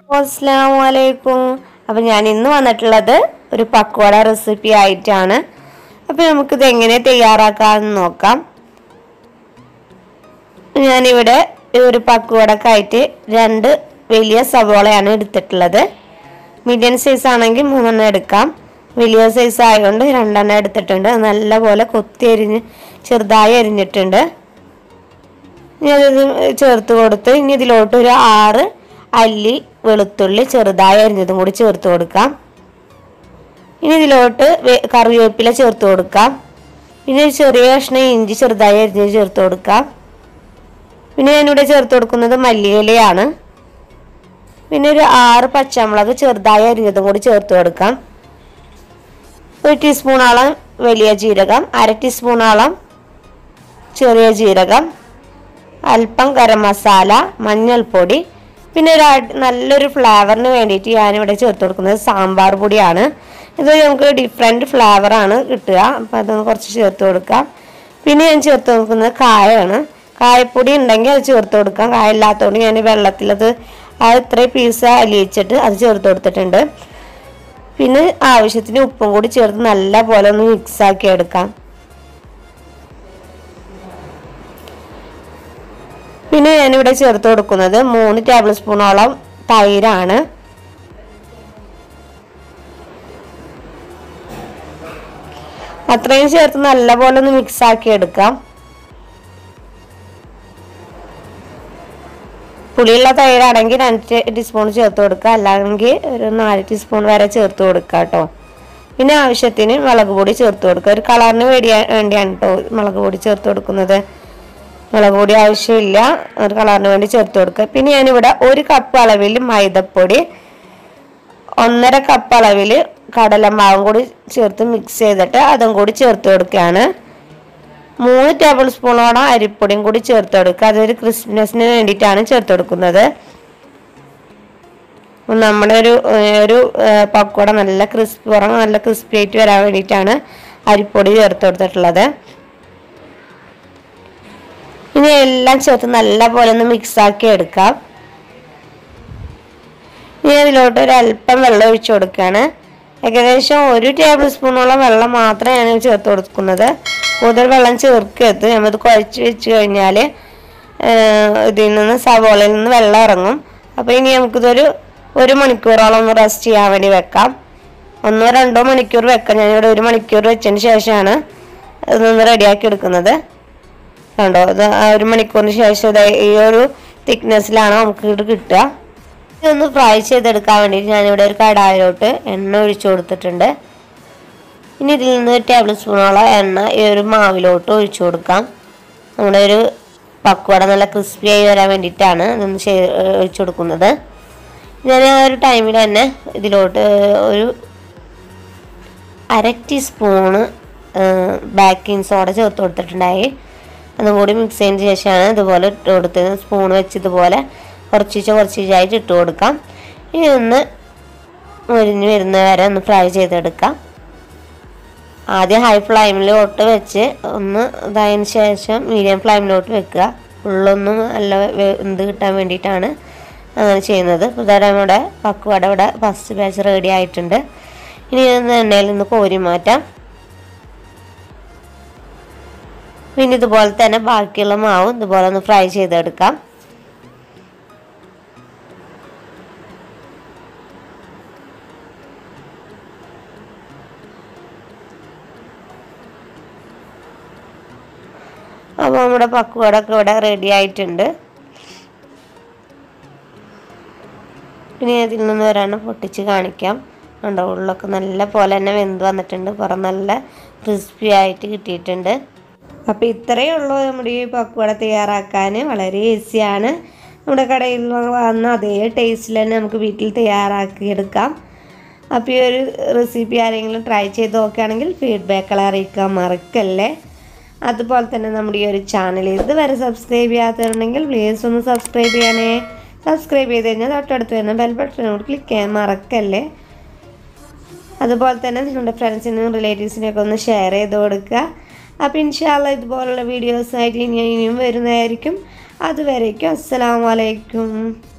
അസ്സാം വലൈക്കും അപ്പം ഞാൻ ഇന്ന് വന്നിട്ടുള്ളത് ഒരു പക്കോട റെസിപ്പി ആയിട്ടാണ് അപ്പം നമുക്കിത് എങ്ങനെ തയ്യാറാക്കാമെന്ന് നോക്കാം ഞാനിവിടെ ഈ ഒരു പക്കോടക്കായിട്ട് രണ്ട് വലിയ സവോളയാണ് എടുത്തിട്ടുള്ളത് മീഡിയം സൈസ് ആണെങ്കിൽ മൂന്നെണ്ണം എടുക്കാം വലിയ സൈസ് ആയതുകൊണ്ട് രണ്ടെണ്ണം എടുത്തിട്ടുണ്ട് അത് നല്ലപോലെ കൊത്തി അരിഞ്ഞ് ചെറുതായി അരിഞ്ഞിട്ടുണ്ട് ഇനി അത് ചേർത്ത് കൊടുത്ത് ഇനി ഇതിലോട്ട് ഒരു ആറ് അല്ലി വെളുത്തുള്ളി ചെറുതായി അരിഞ്ഞതും കൂടി ചേർത്ത് കൊടുക്കാം ഇനി ഇതിലോട്ട് വേ- കറിവേപ്പില ചേർത്ത് കൊടുക്കാം പിന്നെ ഒരു ചെറിയ കഷ്ണം ഇഞ്ചി ചെറുതായി അരിഞ്ഞ് ചേർത്ത് കൊടുക്കാം പിന്നെ ഞാനിവിടെ ചേർത്ത് കൊടുക്കുന്നത് മല്ലിയിലയാണ് പിന്നെ ഒരു ആറ് പച്ചമുളക് ചെറുതായി അരിഞ്ഞതും കൂടി ചേർത്ത് കൊടുക്കാം ഒരു ടീസ്പൂണോളം വലിയ ജീരകം അര ടീസ്പൂണോളം ചെറിയ ജീരകം അല്പം ഗരം മസാല മഞ്ഞൾപ്പൊടി പിന്നെ ഒരു അടി- നല്ലൊരു ഫ്ലേവറിന് വേണ്ടിയിട്ട് ഞാനിവിടെ ചേർത്ത് കൊടുക്കുന്നത് സാമ്പാർ പൊടിയാണ് ഇത് നമുക്ക് ഡിഫറെൻറ്റ് ഫ്ലേവറാണ് കിട്ടുക അപ്പം അതൊന്ന് കുറച്ച് ചേർത്ത് കൊടുക്കാം പിന്നെ ഞാൻ ചേർത്ത് കൊടുക്കുന്നത് കായമാണ് കായപ്പൊടി ഉണ്ടെങ്കിൽ അത് ചേർത്ത് കൊടുക്കാം കായ ഇല്ലാത്തതുകൊണ്ട് ഞാൻ വെള്ളത്തിലത് ആ ഇത്രയും പീസ് അലിയിച്ചിട്ട് അത് ചേർത്ത് കൊടുത്തിട്ടുണ്ട് പിന്നെ ആവശ്യത്തിന് ഉപ്പും കൂടി ചേർത്ത് നല്ല പോലെ ഒന്ന് മിക്സ് ആക്കി എടുക്കാം പിന്നെ ഞാനിവിടെ ചേർത്ത് കൊടുക്കുന്നത് മൂന്ന് ടേബിൾ സ്പൂണോളം തൈരാണ് അത്രയും ചേർത്ത് നല്ലപോലെ ഒന്ന് മിക്സ് ആക്കി എടുക്കാം പുളിയുള്ള തൈരാണെങ്കിൽ രണ്ട് ടീസ്പൂൺ ചേർത്ത് കൊടുക്കുക അല്ലെങ്കിൽ ഒരു നാല് ടീസ്പൂൺ വരെ ചേർത്ത് കൊടുക്കുക കേട്ടോ പിന്നെ ആവശ്യത്തിന് മുളക് പൊടി ചേർത്ത് കൊടുക്കുക ഒരു കളറിന് വേണ്ടി വേണ്ടിയാണ് കേട്ടോ മുളക് പൊടി ചേർത്ത് കൊടുക്കുന്നത് മുളക് പൊടി ആവശ്യമില്ല ഒരു കളറിന് വേണ്ടി ചേർത്ത് കൊടുക്കുക പിന്നെ ഞാനിവിടെ ഒരു കപ്പ് അളവിൽ മൈദപ്പൊടി ഒന്നര കപ്പ് അളവിൽ കടലമാവും കൂടി ചേർത്ത് മിക്സ് ചെയ്തിട്ട് അതും കൂടി ചേർത്ത് കൊടുക്കുകയാണ് മൂന്ന് ടേബിൾ സ്പൂണോളം അരിപ്പൊടിയും കൂടി ചേർത്ത് കൊടുക്കുക അതൊരു ക്രിസ്പിനെസ്സിന് വേണ്ടിയിട്ടാണ് ചേർത്ത് കൊടുക്കുന്നത് നമ്മുടെ ഒരു ഏഹ്, ഒരു ഏഹ്, പക്കോട നല്ല ക്രിസ്പി പുറം നല്ല ക്രിസ്പി ആയിട്ട് വരാൻ വേണ്ടിയിട്ടാണ് അരിപ്പൊടി ചേർത്ത് കൊടുത്തിട്ടുള്ളത് ഇനി എല്ലാം ചേർത്ത് നല്ല പോലെ ഒന്ന് മിക്സ് ആക്കി എടുക്കാം ഇനി അതിലോട്ട് ഒരു അല്പം വെള്ളം ഒഴിച്ചു കൊടുക്കുകയാണ് ഏകദേശം ഒരു ടേബിൾ സ്പൂണോളം വെള്ളം മാത്രമേ ഞാൻ ചേർത്ത് കൊടുക്കുന്നത് കൂടുതൽ വെള്ളം ചേർക്കരുത് നമ്മത് കുഴച്ച് വെച്ച് കഴിഞ്ഞാൽ ഇതിൽ നിന്ന് സവോളയിൽ നിന്ന് വെള്ളം ഇറങ്ങും അപ്പോൾ ഇനി നമുക്കിതൊരു ഒരു മണിക്കൂറോളം ഒന്ന് റെസ്റ്റ് ചെയ്യാൻ വേണ്ടി വെക്കാം ഒന്നോ രണ്ടോ മണിക്കൂർ വെക്കാം ഞാനിവിടെ ഒരു മണിക്കൂർ വെച്ചതിന് ശേഷമാണ് ഇതൊന്ന് റെഡിയാക്കി എടുക്കുന്നത് കണ്ടോ ഇത് ആ ഒരു മണിക്കൂറിന് ശേഷം ദേ ഈ ഒരു തിക്നെസ്സിലാണ് നമുക്ക് ഇത് കിട്ടുക ഇതൊന്ന് ഫ്രൈ ചെയ്തെടുക്കാൻ വേണ്ടിയിട്ട് ഞാനിവിടെ ഒരു കടായിലോട്ട് എണ്ണ ഒഴിച്ചു കൊടുത്തിട്ടുണ്ട് ഇനി ഇതിൽ നിന്ന് ഒരു ടേബിൾ സ്പൂണോളം എണ്ണ ഈ ഒരു മാവിലോട്ട് ഒഴിച്ചു കൊടുക്കാം നമ്മുടെ ഒരു പക്വട നല്ല ക്രിസ്പി ആയി വരാൻ വേണ്ടിയിട്ടാണ് ഇതൊന്ന് ചെയ്ത് ഒഴിച്ചു കൊടുക്കുന്നത് ഞാൻ ആ ഒരു ടൈമിൽ തന്നെ ഇതിലോട്ട് ഒരു അര ടീസ്പൂണ് ബേക്കിംഗ് സോഡ ചേർത്ത് കൊടുത്തിട്ടുണ്ടായി അതും കൂടി മിക്സ് ചെയ്തതിന് ശേഷമാണ് ഇതുപോലെ ഇട്ട് കൊടുത്തത് സ്പൂൺ വെച്ച് ഇതുപോലെ കുറച്ചിച്ച് കുറച്ചിച്ചായിട്ട് ഇട്ട് കൊടുക്കാം ഇനി ഒന്ന് മുരിഞ്ഞ് വരുന്ന വരെ ഒന്ന് ഫ്രൈ ചെയ്തെടുക്കാം ആദ്യം ഹൈ ഫ്ലെയിമിലോട്ട് വെച്ച് ഒന്ന് ഇതായതിന് ശേഷം മീഡിയം ഫ്ലെയിമിലോട്ട് വെക്കുക ഉള്ളൊന്നും നല്ല വെന്ത് കിട്ടാൻ വേണ്ടിയിട്ടാണ് അങ്ങനെ ചെയ്യുന്നത് ഇപ്പോൾ ഇതാ നമ്മുടെ പക്കുവട ഇവിടെ ഫസ്റ്റ് ബാച്ച് റെഡി ആയിട്ടുണ്ട് ഇനി ഇതൊന്ന് എണ്ണയിൽ നിന്ന് കോരി മാറ്റാം പിന്നെ ഇതുപോലെ തന്നെ ബാക്കിയുള്ള മാവും ഇതുപോലെ ഒന്ന് ഫ്രൈ ചെയ്തെടുക്കാം അപ്പോൾ നമ്മുടെ പക്കുവടൊക്കെ ഇവിടെ റെഡി ആയിട്ടുണ്ട് പിന്നെ അതിൽ നിന്ന് ഒരെണ്ണം പൊട്ടിച്ച് കാണിക്കാം ഉണ്ടോ ഉള്ളൊക്കെ നല്ല പോലെ തന്നെ വെന്ത് വന്നിട്ടുണ്ട് പുറം നല്ല ക്രിസ്പി ആയിട്ട് കിട്ടിയിട്ടുണ്ട് അപ്പോൾ ഇത്രയേ ഉള്ളൂ നമ്മുടെ ഈ പക്കുവട തയ്യാറാക്കാൻ വളരെ ഈസിയാണ് നമ്മുടെ കടയിൽ വന്ന അതേ ടേസ്റ്റിൽ തന്നെ നമുക്ക് വീട്ടിൽ തയ്യാറാക്കിയെടുക്കാം അപ്പോൾ ഈ ഒരു റെസിപ്പി ആരെങ്കിലും ട്രൈ ചെയ്ത് നോക്കുകയാണെങ്കിൽ ഫീഡ്ബാക്കുകൾ അറിയിക്കാൻ മറക്കല്ലേ അതുപോലെ തന്നെ നമ്മുടെ ഈ ഒരു ചാനൽ ഇതുവരെ സബ്സ്ക്രൈബ് ചെയ്യാത്തതുണ്ടെങ്കിൽ പ്ലീസ് ഒന്ന് സബ്സ്ക്രൈബ് ചെയ്യണേ സബ്സ്ക്രൈബ് ചെയ്ത് കഴിഞ്ഞാൽ തൊട്ടടുത്ത് വരുന്ന ബെൽ ബട്ടനോട് ക്ലിക്ക് ചെയ്യാൻ മറക്കല്ലേ അതുപോലെ തന്നെ നിങ്ങളുടെ ഫ്രണ്ട്സിനും റിലേറ്റീവ്സിനൊക്കെ ഒന്ന് ഷെയർ ചെയ്ത് കൊടുക്കുക അപ്പോൾ ഇൻഷാല്ല ഇതുപോലുള്ള വീഡിയോസായിട്ട് ഇനി ഇനിയും വരുന്നതായിരിക്കും അതുവരേക്കും അസ്സലാമു അലൈക്കും